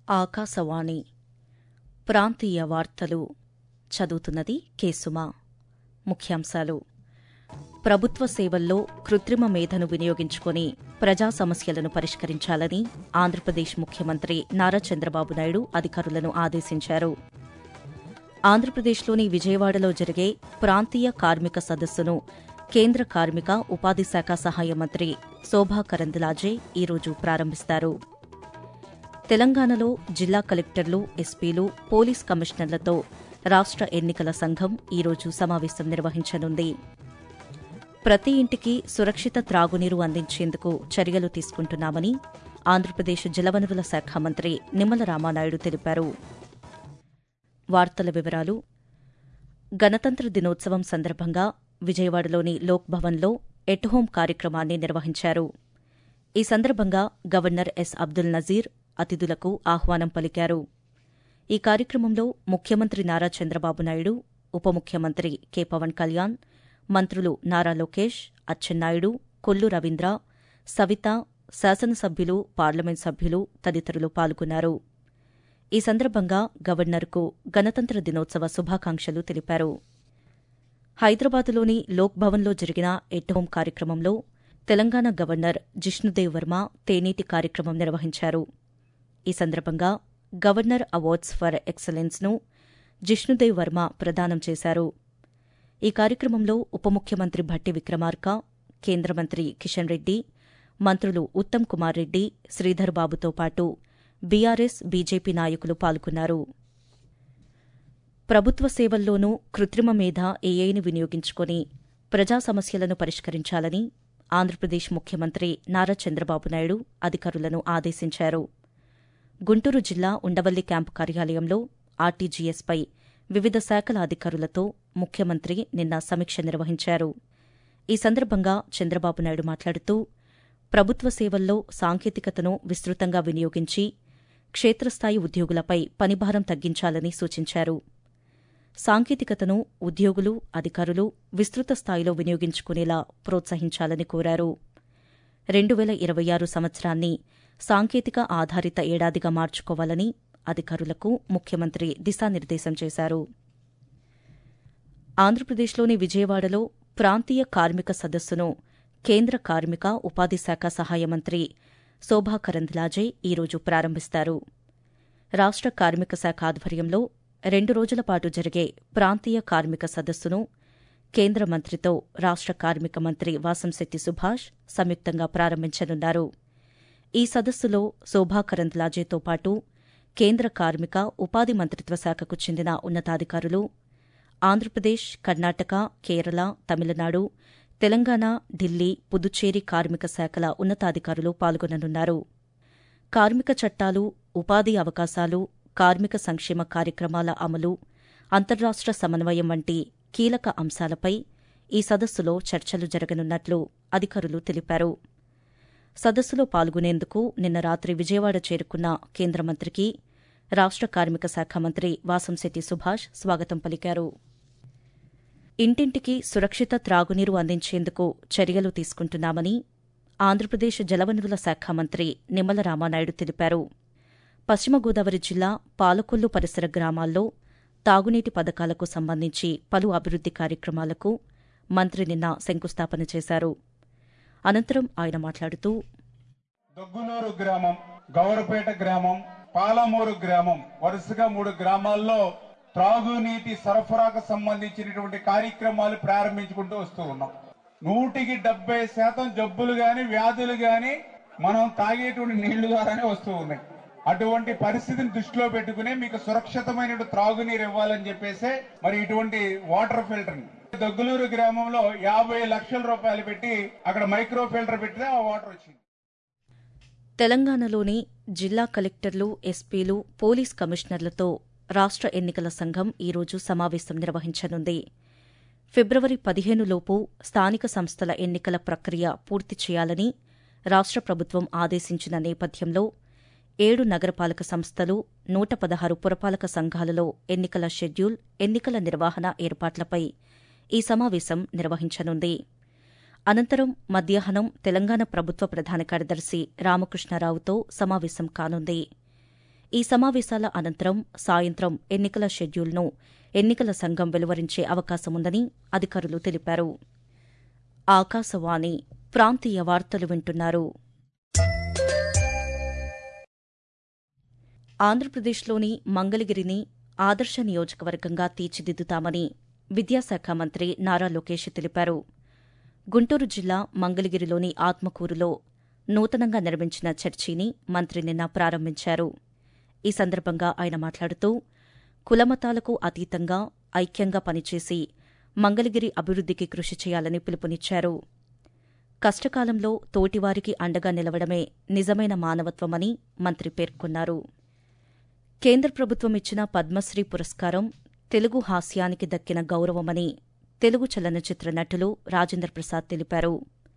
ఆకాశవాణి ప్రాంతీయ వార్తలు చదువుతున్నది కేసుమా ముఖ్యాంశాలు ప్రభుత్వ సేవల్లో కృత్రిమ మేధను వినియోగించుకుని ప్రజా సమస్యలను పరిష్కరించాలని ఆంధ్రప్రదేశ్ ముఖ్యమంత్రి నారా చంద్రబాబు నాయుడు అధికారులను ఆదేశించారు ఆంధ్రప్రదేశ్లోని విజయవాడలో జరిగే ప్రాంతీయ కార్మిక సదస్సును కేంద్ర కార్మిక ఉపాధి శాఖ సహాయ మంత్రి శోభా కరంద్లాజే ఈరోజు ప్రారంభిస్తారు తెలంగాణలో జిల్లా కలెక్టర్లు ఎస్పీలు పోలీస్ కమిషనర్లతో రాష్ట్ర ఎన్నికల సంఘం ఈరోజు సమావేశం నిర్వహించనుంది ప్రతి ఇంటికి సురక్షిత త్రాగునీరు అందించేందుకు చర్యలు తీసుకుంటున్నామని ఆంధ్రప్రదేశ్ జలవనరుల శాఖ మంత్రి నిమ్మల రామానాయుడు తెలిపారు వార్తల వివరాలు గణతంత్ర దినోత్సవం సందర్భంగా విజయవాడలోని లోక్ భవన్లో ఎట్ హోం కార్యక్రమాన్ని నిర్వహించారు ఈ సందర్భంగా గవర్నర్ ఎస్ అబ్దుల్ నజీర్ అతిథులకు ఆహ్వానం పలికారు ఈ కార్యక్రమంలో ముఖ్యమంత్రి నారా చంద్రబాబు నాయుడు ఉప ముఖ్యమంత్రి కె పవన్ కళ్యాణ్ మంత్రులు నారా లోకేష్ అచ్చెన్నాయుడు కొల్లు రవీంద్ర సవిత శాసనసభ్యులు పార్లమెంట్ సభ్యులు తదితరులు పాల్గొన్నారు ఈ సందర్భంగా గవర్నర్కు గణతంత్ర దినోత్సవ శుభాకాంక్షలు తెలిపారు హైదరాబాదులోని లోక్ భవన్లో జరిగిన ఎట్ హోం కార్యక్రమంలో తెలంగాణ గవర్నర్ జిష్ణుదేవ్ వర్మ తేనీటి కార్యక్రమం నిర్వహించారు ఈ సందర్భంగా గవర్నర్ అవార్డ్స్ ఫర్ ఎక్సలెన్స్ను జిష్ణుదేవ్ వర్మ ప్రదానం చేశారు ఈ కార్యక్రమంలో ఉప ముఖ్యమంత్రి భట్టి విక్రమార్క కేంద్ర మంత్రి కిషన్ రెడ్డి మంత్రులు ఉత్తమ్ కుమార్ రెడ్డి శ్రీధర్ బాబుతో పాటు బీఆర్ఎస్ బీజేపీ నాయకులు పాల్గొన్నారు ప్రభుత్వ సేవల్లోనూ కృత్రిమ మేధ ఏఐని వినియోగించుకుని ప్రజా సమస్యలను పరిష్కరించాలని ఆంధ్రప్రదేశ్ ముఖ్యమంత్రి నారా చంద్రబాబు నాయుడు అధికారులను ఆదేశించారు గుంటూరు జిల్లా ఉండవల్లి క్యాంపు కార్యాలయంలో ఆర్టీజీఎస్పై వివిధ శాఖల అధికారులతో ముఖ్యమంత్రి నిన్న సమీక్ష నిర్వహించారు ఈ సందర్భంగా చంద్రబాబు నాయుడు మాట్లాడుతూ ప్రభుత్వ సేవల్లో సాంకేతికతను విస్తృతంగా వినియోగించి క్షేత్రస్థాయి ఉద్యోగులపై పనిభారం తగ్గించాలని సూచించారు సాంకేతికతను ఉద్యోగులు అధికారులు విస్తృత స్థాయిలో వినియోగించుకునేలా ప్రోత్సహించాలని కోరారు రెండు వేల ఇరవై ఆరు సంవత్సరాన్ని సాంకేతిక ఆధారిత ఏడాదిగా మార్చుకోవాలని అధికారులకు ముఖ్యమంత్రి దిశానిర్దేశం చేశారు ఆంధ్రప్రదేశ్లోని విజయవాడలో ప్రాంతీయ కార్మిక సదస్సును కేంద్ర కార్మిక ఉపాధి శాఖ సహాయ మంత్రి శోభా కరంద్లాజే ఈరోజు ప్రారంభిస్తారు రాష్ట్ర కార్మిక శాఖ ఆధ్వర్యంలో రెండు రోజుల పాటు జరిగే ప్రాంతీయ కార్మిక సదస్సును కేంద్ర మంత్రితో రాష్ట్ర కార్మిక మంత్రి వాసంశెట్టి సుభాష్ సంయుక్తంగా ప్రారంభించనున్నారు ఈ సదస్సులో శోభా కరంద్లాజేతో పాటు కేంద్ర కార్మిక ఉపాధి మంత్రిత్వ శాఖకు చెందిన ఉన్నతాధికారులు ఆంధ్రప్రదేశ్ కర్ణాటక కేరళ తమిళనాడు తెలంగాణ ఢిల్లీ పుదుచ్చేరి కార్మిక శాఖల ఉన్నతాధికారులు పాల్గొననున్నారు కార్మిక చట్టాలు ఉపాధి అవకాశాలు కార్మిక సంక్షేమ కార్యక్రమాల అమలు అంతర్రాష్ట్ర సమన్వయం వంటి కీలక అంశాలపై ఈ సదస్సులో చర్చలు జరగనున్నట్లు అధికారులు తెలిపారు సదస్సులో పాల్గొనేందుకు నిన్న రాత్రి విజయవాడ చేరుకున్న కేంద్ర మంత్రికి రాష్ట్ర కార్మిక శాఖ మంత్రి వాసంశెట్టి సుభాష్ స్వాగతం పలికారు ఇంటింటికి సురక్షిత త్రాగునీరు అందించేందుకు చర్యలు తీసుకుంటున్నామని ఆంధ్రప్రదేశ్ జలవనరుల శాఖ మంత్రి నిమ్మల రామానాయుడు తెలిపారు పశ్చిమ గోదావరి జిల్లా పాలకొల్లు పరిసర గ్రామాల్లో తాగునీటి పథకాలకు సంబంధించి పలు అభివృద్ది కార్యక్రమాలకు మంత్రి నిన్న శంకుస్థాపన చేశారు అనంతరం ఆయన మాట్లాడుతూ దొగ్గునూరు గ్రామం గౌరపేట గ్రామం పాలమూరు గ్రామం వరుసగా మూడు గ్రామాల్లో త్రాగునీటి సరఫరాకు సంబంధించినటువంటి కార్యక్రమాలు ప్రారంభించుకుంటూ వస్తూ ఉన్నాం నూటికి డెబ్బై శాతం జబ్బులు గాని వ్యాధులు గాని మనం తాగేటువంటి నీళ్లు ద్వారానే వస్తూ ఉన్నాయి అటువంటి పరిస్థితిని దృష్టిలో పెట్టుకుని మీకు సురక్షితమైన త్రాగునీరు ఇవ్వాలని చెప్పేసి మరి ఇటువంటి వాటర్ ఫిల్టర్ దగ్గులూరు గ్రామంలో యాభై లక్షల రూపాయలు పెట్టి అక్కడ మైక్రో ఫిల్టర్ పెట్టితే ఆ వాటర్ వచ్చింది తెలంగాణలోని జిల్లా కలెక్టర్లు ఎస్పీలు పోలీస్ కమిషనర్లతో రాష్ట్ర ఎన్నికల సంఘం ఈరోజు సమావేశం నిర్వహించనుంది ఫిబ్రవరి పదిహేనులోపు స్థానిక సంస్థల ఎన్నికల ప్రక్రియ పూర్తి చేయాలని రాష్ట్ర ప్రభుత్వం ఆదేశించిన నేపథ్యంలో ఏడు నగరపాలక సంస్థలు నూట పదహారు పురపాలక సంఘాలలో ఎన్నికల షెడ్యూల్ ఎన్నికల నిర్వహణ ఏర్పాట్లపై ఈ సమావేశం నిర్వహించనుంది అనంతరం మధ్యాహ్నం తెలంగాణ ప్రభుత్వ ప్రధాన కార్యదర్శి రామకృష్ణారావుతో సమావేశం కానుంది ఈ సమావేశాల అనంతరం సాయంత్రం ఎన్నికల షెడ్యూల్ను ఎన్నికల సంఘం వెలువరించే అవకాశముందని అధికారులు తెలిపారు ఆకాశవాణి ప్రాంతీయ వార్తలు వింటున్నారు ఆంధ్రప్రదేశ్లోని మంగళగిరిని ఆదర్శ నియోజకవర్గంగా తీర్చిదిద్దుతామని విద్యాశాఖ మంత్రి నారా లోకేష్ తెలిపారు గుంటూరు జిల్లా మంగళగిరిలోని ఆత్మకూరులో నూతనంగా నిర్మించిన చర్చిని మంత్రి నిన్న ప్రారంభించారు ఈ సందర్భంగా ఆయన మాట్లాడుతూ కులమతాలకు అతీతంగా ఐక్యంగా పనిచేసి మంగళగిరి అభివృద్దికి కృషి చేయాలని పిలుపునిచ్చారు కష్టకాలంలో తోటివారికి అండగా నిలవడమే నిజమైన మానవత్వమని మంత్రి పేర్కొన్నారు కేంద్ర ప్రభుత్వం ఇచ్చిన పద్మశ్రీ పురస్కారం తెలుగు హాస్యానికి దక్కిన గౌరవమని తెలుగు చలనచిత్ర నటులు రాజేంద్ర ప్రసాద్ తెలిపారు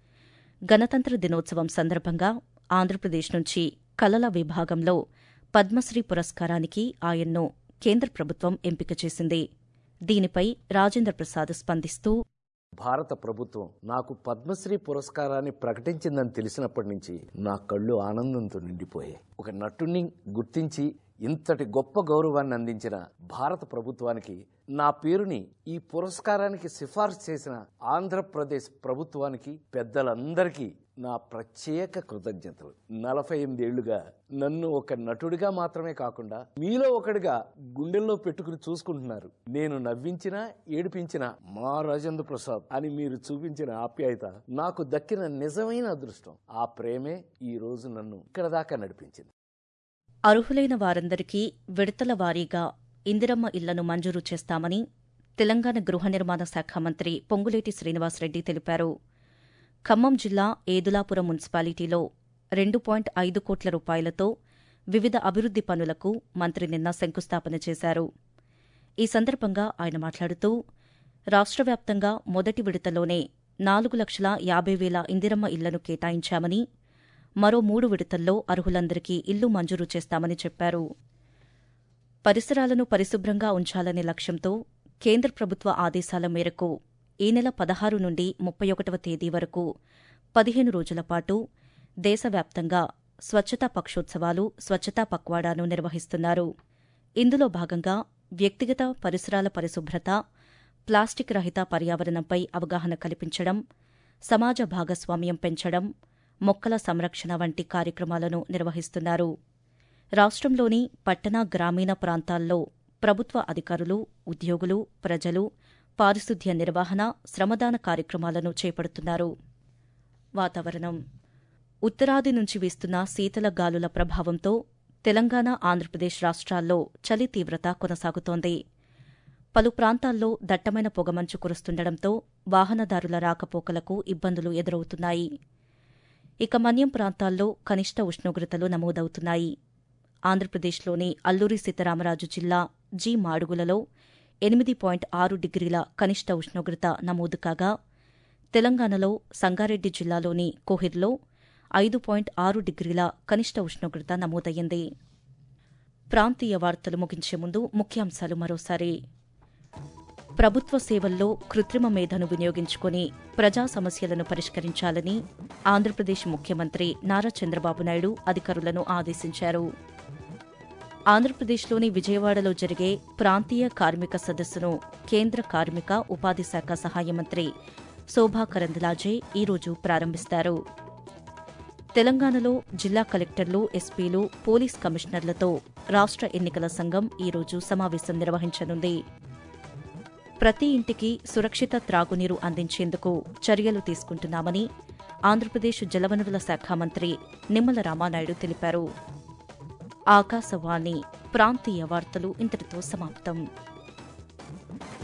గణతంత్ర దినోత్సవం సందర్భంగా ఆంధ్రప్రదేశ్ నుంచి కళల విభాగంలో పద్మశ్రీ పురస్కారానికి ఆయన్ను కేంద్ర ప్రభుత్వం ఎంపిక చేసింది దీనిపై రాజేంద్ర ప్రసాద్ స్పందిస్తూ భారత ప్రభుత్వం నాకు పద్మశ్రీ పురస్కారాన్ని ప్రకటించిందని తెలిసినప్పటి నుంచి నా కళ్ళు ఆనందంతో నిండిపోయాయి ఒక నటుణ్ణి గుర్తించి ఇంతటి గొప్ప గౌరవాన్ని అందించిన భారత ప్రభుత్వానికి నా పేరుని ఈ పురస్కారానికి సిఫార్సు చేసిన ఆంధ్రప్రదేశ్ ప్రభుత్వానికి పెద్దలందరికీ నా ప్రత్యేక కృతజ్ఞతలు నలభై ఎనిమిదేళ్లుగా నన్ను ఒక నటుడిగా మాత్రమే కాకుండా మీలో ఒకడిగా గుండెల్లో పెట్టుకుని చూసుకుంటున్నారు నేను నవ్వించినా ఏడిపించినా మా రాజేంద్ర ప్రసాద్ అని మీరు చూపించిన ఆప్యాయత నాకు దక్కిన నిజమైన అదృష్టం ఆ ప్రేమే ఈ రోజు నన్ను ఇక్కడ దాకా నడిపించింది అర్హులైన వారందరికీ విడతల వారీగా ఇందిరమ్మ ఇళ్లను మంజూరు చేస్తామని తెలంగాణ గృహ నిర్మాణ శాఖ మంత్రి పొంగులేటి శ్రీనివాసరెడ్డి తెలిపారు ఖమ్మం జిల్లా ఏదులాపురం మున్సిపాలిటీలో రెండు పాయింట్ ఐదు కోట్ల రూపాయలతో వివిధ అభివృద్ది పనులకు మంత్రి నిన్న శంకుస్థాపన చేశారు ఈ సందర్భంగా ఆయన మాట్లాడుతూ రాష్ట్ర వ్యాప్తంగా మొదటి విడతలోనే నాలుగు లక్షల యాభై వేల ఇందిరమ్మ ఇళ్లను కేటాయించామని మరో మూడు విడతల్లో అర్హులందరికీ ఇల్లు మంజూరు చేస్తామని చెప్పారు పరిసరాలను పరిశుభ్రంగా ఉంచాలనే లక్ష్యంతో కేంద్ర ప్రభుత్వ ఆదేశాల మేరకు ఈ నెల పదహారు నుండి ముప్పై ఒకటవ తేదీ వరకు పదిహేను రోజుల పాటు దేశవ్యాప్తంగా స్వచ్ఛతా పక్షోత్సవాలు స్వచ్ఛతా పక్వాడాను నిర్వహిస్తున్నారు ఇందులో భాగంగా వ్యక్తిగత పరిసరాల పరిశుభ్రత ప్లాస్టిక్ రహిత పర్యావరణంపై అవగాహన కల్పించడం సమాజ భాగస్వామ్యం పెంచడం మొక్కల సంరక్షణ వంటి కార్యక్రమాలను నిర్వహిస్తున్నారు రాష్ట్రంలోని పట్టణ గ్రామీణ ప్రాంతాల్లో ప్రభుత్వ అధికారులు ఉద్యోగులు ప్రజలు పారిశుద్ధ్య నిర్వహణ శ్రమదాన కార్యక్రమాలను చేపడుతున్నారు వాతావరణం ఉత్తరాది నుంచి వీస్తున్న శీతల గాలుల ప్రభావంతో తెలంగాణ ఆంధ్రప్రదేశ్ రాష్ట్రాల్లో చలి తీవ్రత కొనసాగుతోంది పలు ప్రాంతాల్లో దట్టమైన పొగమంచు కురుస్తుండటంతో వాహనదారుల రాకపోకలకు ఇబ్బందులు ఎదురవుతున్నాయి ఇక మన్యం ప్రాంతాల్లో కనిష్ట ఉష్ణోగ్రతలు నమోదవుతున్నాయి ఆంధ్రప్రదేశ్లోని అల్లూరి సీతారామరాజు జిల్లా జీ మాడుగులలో ఎనిమిది పాయింట్ ఆరు డిగ్రీల కనిష్ట ఉష్ణోగ్రత నమోదు కాగా తెలంగాణలో సంగారెడ్డి జిల్లాలోని కోహిర్లో ఐదు పాయింట్ ఆరు డిగ్రీల కనిష్ట ఉష్ణోగ్రత నమోదయ్యింది ప్రాంతీయ వార్తలు ముగించే ముందు ముఖ్యాంశాలు మరోసారి ప్రభుత్వ సేవల్లో కృత్రిమ మేధను వినియోగించుకుని ప్రజా సమస్యలను పరిష్కరించాలని ఆంధ్రప్రదేశ్ ముఖ్యమంత్రి నారా చంద్రబాబు నాయుడు అధికారులను ఆదేశించారు ఆంధ్రప్రదేశ్లోని విజయవాడలో జరిగే ప్రాంతీయ కార్మిక సదస్సును కేంద్ర కార్మిక ఉపాధి శాఖ సహాయ మంత్రి శోభా కరంద్లాజే ఈరోజు ప్రారంభిస్తారు తెలంగాణలో జిల్లా కలెక్టర్లు ఎస్పీలు పోలీస్ కమిషనర్లతో రాష్ట్ర ఎన్నికల సంఘం ఈరోజు సమావేశం నిర్వహించనుంది ప్రతి ఇంటికి సురక్షిత త్రాగునీరు అందించేందుకు చర్యలు తీసుకుంటున్నామని ఆంధ్రప్రదేశ్ జలవనరుల శాఖ మంత్రి నిమ్మల రామానాయుడు తెలిపారు ఆకాశవాణి ప్రాంతీయ వార్తలు ఇంతటితో సమాప్తం